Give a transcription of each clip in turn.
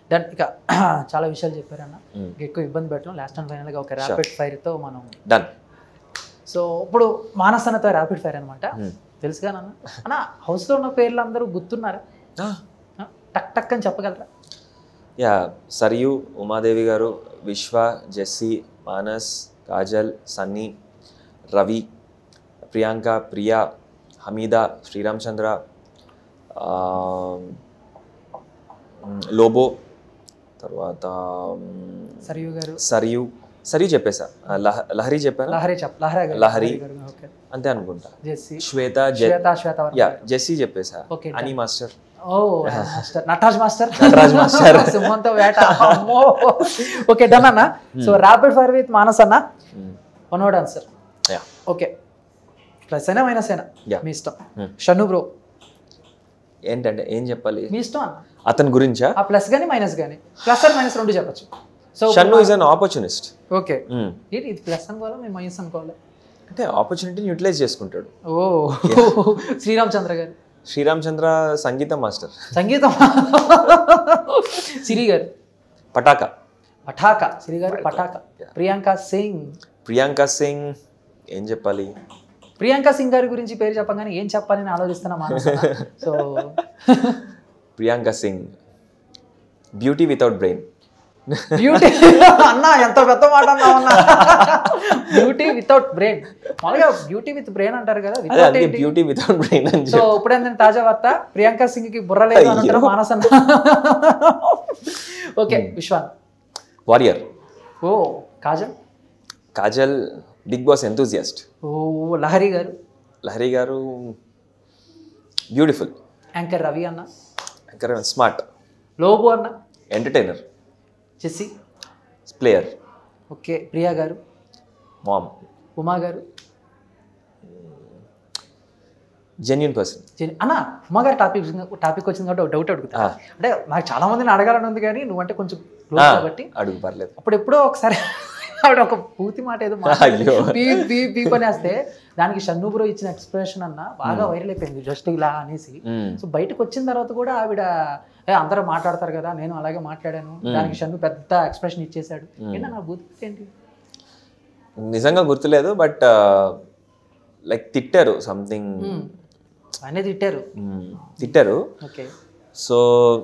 Done ఇక చాలా విషయాలు చెప్పారన్న ఇంకా ఎక్కువ ఇబ్బంది పెట్టడం లాస్ట్ అండ్ ఫైనల్గా ఒక ర్యాపిడ్ ఫైర్తో మనం డన్ సో ఇప్పుడు మానసనతో ర్యాపిడ్ ఫైర్ అనమాట తెలుసుగా నాన్న అన్న హౌస్లో ఉన్న పేర్లు అందరూ గుర్తున్నారా ఆ, టక్ టక్ అని చెప్పగలరా యా సరియు ఉమాదేవి గారు విశ్వ జెస్సీ మానస్ కాజల్ సన్నీ రవి ప్రియాంక ప్రియా హమీదా శ్రీరామ్ చంద్ర ఆ, మ్, లోబో తర్వాత మ్, సరియు గారు సరియు సరియు చెప్పేసా ఆ, లహ లహరి చెప్పాను లహరి చెప్ లహరా గారు లహరి. గారు ఓకే అంతే అనుకుంటా Jessie Shweta J Shweta Shweta Varma. Yeah Jessie చెప్పేసా Okay, అని master oh master Nataraj master Nataraj master. సింహంతో వేట అమ్మో ఓకే డన్ అన్న so rapid fire with Manas అన్న one word answer yeah okay plus అయినా మైనస్ అయినా Yeah. మీ ఇష్టం Hmm. షన్ను బ్రో ఏంటంటే ఏం చెప్పాలి మీ ఇష్టం అన్న అతని గురించా ఆ ప్లస్ కానీ మైనస్ కానీ ప్లస్ ఆర్ మైనస్ రెండు చెప్పచ్చు so Shannu is an opportunist okay ఏంటి ఇది ప్లస్ అనుకోవాలా మేము మైనస్ అనుకోవాలి అంటే ఆపర్చునిటీని యూటిలైజ్ చేసుకుంటాడు ఓ శ్రీరామచంద్ర గారు శ్రీరామ్ చంద్ర సంగీతం మాస్టర్ సంగీతం సిరి గారు పటాకా పటాక సిరి గారు పటాక ప్రియాంక సింగ్ ప్రియాంక సింగ్ ఏం చెప్పాలి ప్రియాంక సింగ్ గారి గురించి పేరు చెప్పగానే ఏం చెప్పాలని ఆలోచిస్తున్నా Manasa so Priyanka Singh beauty without brain beauty అన్న ఎంత పెద్ద మాట అన్నావు అన్న బ్యూటీ వితౌట్ బ్రెయిన్ మామూలుగా బ్యూటీ విత్ బ్రెయిన్ అంటారు కదా అదే వితౌట్ అందుకే బ్యూటీ వితౌట్ బ్రెయిన్ అని సో ఇప్పుడు ఏంటంటే తాజా వార్త ప్రియాంక సింగ్ కి బుర్ర లేదు అని అంటారు మానస అన్న ఓకే విశ్వాన్ warrior oh Kajal Kajal Bigg Boss enthusiast oh Lahari గారు లహరి గారు బ్యూటిఫుల్ యాంకర్ రవి అన్న స్మార్ట్ లోబు అన్న entertainer Jessie player okay Priya గారు మామ్ ఉమా గారు జెన్యున్ పర్సన్ జెని- అన్న ఉమా గారు టాపిక్ టాపిక్ వచ్చింది కాబట్టి ఒక డౌట్ అడుగుతా అంటే నాకు చాలా మందిని అడగాలని ఉంది కానీ నువ్వంటే కొంచెం క్లోజ్ కాబట్టి అడుగు పర్లేదు అప్పుడు ఎప్పుడో ఒకసారి ఆవిడ ఒక పూతి మాట ఏదో అయ్యో. పీప్ పీప్ పీప్ అనేస్తే దానికి షన్ను బ్రో ఇచ్చిన ఎక్స్ప్రెషన్ అన్న బాగా వైరల్ అయిపోయింది జస్ట్ ఇలా అనేసి మ్మ్. సో బయటకు వచ్చిన తర్వాత కూడా ఆవిడ "ఏ, అందరూ మాట్లాడతారు కదా నేను అలాగే మాట్లాడాను దానికి షన్ను పెద్ద ఎక్స్ప్రెషన్ ఇచ్చేసాడు ఏంటన్నా నా బూత్ ఏంటి నిజంగా గుర్తులేదు బట్ లైక్ తిట్టారు సంథింగ్ మ్మ్. అనేది తిట్టారు తిట్టారు ఓకే సో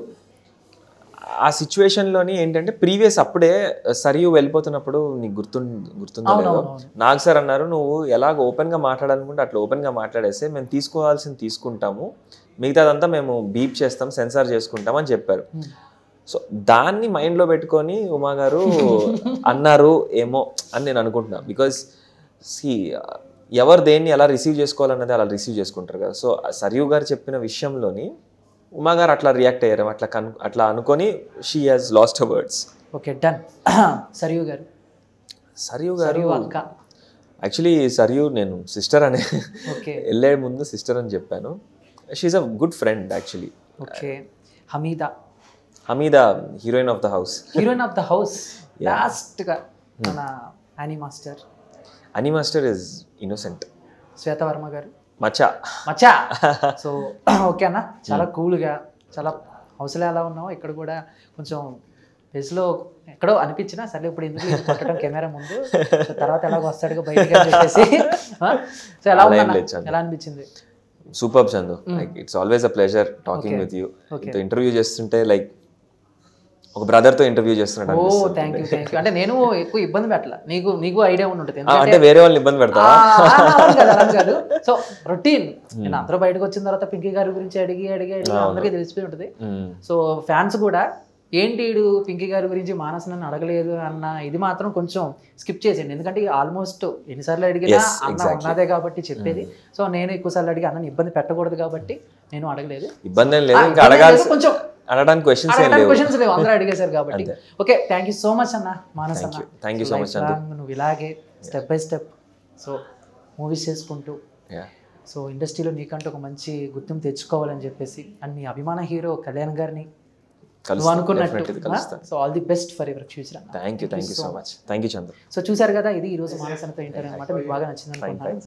ఆ సిచ్యువేషన్లోని ఏంటంటే ప్రీవియస్ అప్పుడే సరియు వెళ్ళిపోతున్నప్పుడు నీకు గుర్తు గుర్తుందో లేదో అవునవును. నాకు సార్ అన్నారు నువ్వు ఎలాగ ఓపెన్గా మాట్లాడాలనుకుంటే అట్లా ఓపెన్గా మాట్లాడేస్తే మేము తీసుకోవాల్సింది తీసుకుంటాము మిగతాదంతా మేము బీప్ చేస్తాం సెన్సార్ చేసుకుంటాం అని చెప్పారు సో దాన్ని మైండ్లో పెట్టుకొని ఉమా గారు అన్నారు ఏమో అని నేను అనుకుంటున్నా బికాజ్ సి ఎవరు దేన్ని ఎలా రిసీవ్ చేసుకోవాలన్నది అలా రిసీవ్ చేసుకుంటారు కదా సో సరియు గారు చెప్పిన విషయంలోని ఉమా గారు అట్లా రియాక్ట్ అయ్యారు అట్లా కన్ అట్లా అనుకొని she has lost her words okay done Sarayu గారు సరియు గారు సరియు అక్క యాక్చువల్లీ సరియు నేను సిస్టర్ అనే ఓకే వెళ్ళే ముందు సిస్టర్ అని చెప్పాను she a good friend actually okay Hamida Hamida heroine of the house heroine of the house లాస్ట్గా మన యానీ మాస్టర్ అని master is innocent Shweta Varma garu మచా మచ్చా సో ఓకే అన్న చాలా కూల్గా చాలా హౌస్లో ఎలా ఉన్నామో ఇక్కడ కూడా కొంచెం ఫేస్లో ఎక్కడో అనిపించినా సరే ఇప్పుడు ఎందుకు ఇది కొట్టడం కెమెరా ముందు సో తర్వాత ఎలాగో వస్తాడుగా బయటికి అని చెప్పేసి సో ఎలా అలా ఏం ఉన్నా లేదు చందు. ఎలా అనిపించింది super Chandu like it's always a pleasure talking Okay. With you Okay. Interview చేస్తుంటే లైక్ ఒక brother తో ఇంటర్వ్యూ చేస్తున్నట్టు ఓ అనిపిస్తుంది. థ్యాంక్ యూ థ్యాంక్ యూ అంటే నేను ఎక్కువ ఇబ్బంది పెట్టాల నీకు నీకు ఐడియా ఉండి ఉంటుంది ఆ, అంటే వేరే వాళ్ళని ఇబ్బంది పెడతావా కాదు సో రొటీన్ నేను అందరూ బయటకు వచ్చిన తర్వాత పింకీ గారి గురించి అడిగి అడిగి అడిగి అందరికీ తెలిసిపోయి ఉంటుంది మ్మ్. సో ఫ్యాన్స్ కూడా ఏంటి ఈడు పింకీ గారి గురించి మానస్ నన్ను అడగలేదు అన్న ఇది మాత్రం కొంచెం స్కిప్ చేసేయండి ఎందుకంటే ఆల్మోస్ట్ ఎన్నిసార్లు అడిగినా Yes, అన్న exactly. ఉన్నదే కాబట్టి చెప్పేది సో నేను ఎక్కువసార్లు అడిగి అన్నని ఇబ్బంది పెట్టకూడదు కాబట్టి నేను అడగలేదు ఇబ్బంది ఏం లేదు ఆ, ఇంకా ఇబ్బంది లేదు, అడగాల్సి కొంచెం అడగడానికి క్వశ్చన్స్ ఏం అడగడానికి లేవు క్వశ్చన్స్ లేవు అందరూ అడిగేశారు కాబట్టి okay thank you so much అన్న మానస్ Thank అన్న you. Thank you so much, Chandu. Lifelong నువ్వు ఇలాగే step by step so movies చేసుకుంటూ Yeah. సో ఇండస్ట్రీలో నీకంటూ ఒక మంచి గుర్తింపు తెచ్చుకోవాలని చెప్పేసి అండ్ నీ అభిమాన హీరో కళ్యాణ్ గారిని నువ్వు కలుస్తాను అనుకున్నట్టు Definitely కలుస్తాను so all the best for your future thank you thank you so much thank you Chandra so చూసారు కదా ఇది ఈ రోజు మానసనతో ఇంటర్వ్యూ అనమాట మీకు బాగా నచ్చింది అనుకుంటున్నాను